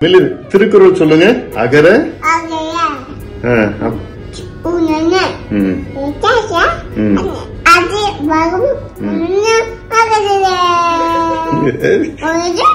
வெளி- திருக்குறள் சொல்லுங்க அகர அகர ஆ, அப்- உணன ம். எட்டாச ம். அது வரும் உணன அகர உனது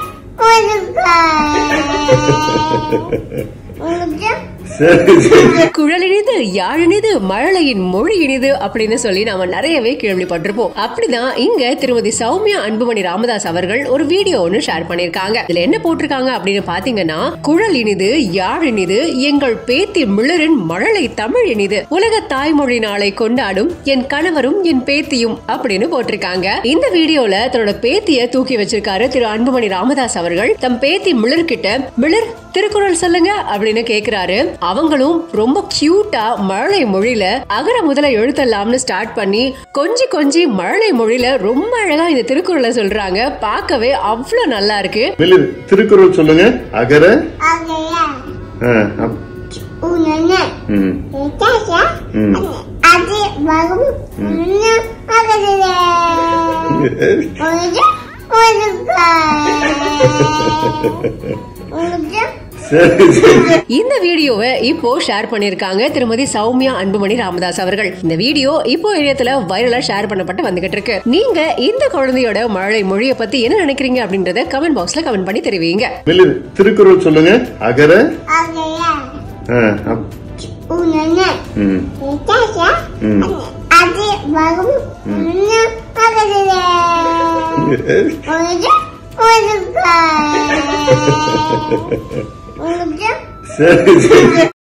உனது சரி சரி குழல் இனிது யாழ் இனிது மழலையின் மொழி இனிது அப்படின்னு சொல்லி நாம நிறையவே கேள்விப்பட்டிருப்போம் அப்படிதான் இங்க திருமதி சௌமியா அன்புமணி ராமதாஸ் அவர்கள் ஒரு வீடியோ ஒன்னு ஷேர் பண்ணிருக்காங்க இதுல என்ன போட்டிருக்காங்க அப்படின்னு பாத்தீங்கன்னா குழல் இனிது யாழ் இனிது எங்கள் பேத்தி மிளரின் மழலை தமிழ் இனிது உலக தாய்மொழி நாளை கொண்டாடும் என் கணவரும் என் பேத்தியும் அப்படின்னு போட்டிருக்காங்க இந்த வீடியோல தன்னோட பேத்திய தூக்கி வச்சிருக்காரு திரு அன்புமணி ராமதாஸ் அவர்கள் தம் பேத்தி மிளர் கிட்ட மிளர் திருக்குறள் சொல்லுங்க அப்படின்னு கேக்குறாரு அவங்களும் ரொம்ப கியூட்டா மழலை மொழியில அகர முதல எழுத்தல்லாம்னு ஸ்டார்ட் பண்ணி கொஞ்சி கொஞ்சி மழலை மொழியில ரொம்ப அழகா இந்த திருக்குறளை சொல்றாங்க பார்க்கவே அவ்வளவு நல்லா இருக்கு வெளி- திருக்குறள் சொல்லுங்க அகர அகர ஆ, அப்- உணன ம். எட்டாச ம். அது வரும் உணன அகர உனது உனது சரி சரி இந்த வீடியோவை இப்போ ஷேர் பண்ணிருக்காங்க திருமதி சௌமியா அன்புமணி ராமதாஸ் அவர்கள் இந்த வீடியோ இப்போ இணையத்துல வைரலா ஷேர் பண்ணப்பட்டு வந்துகிட்டு இருக்கு நீங்க இந்த குழந்தையோட மழலை மொழியை பத்தி என்ன நினைக்கிறீங்க அப்படின்றத கமெண்ட் பாக்ஸ்ல கமெண்ட் பண்ணி தெரிவிங்க வெளி- திருக்குறள் சொல்லுங்க அகர அகர ஆ, அப்- உணன ம். எட்டாச ம். அது வரும் உணன அகர உனது உனது உனது சரி சரி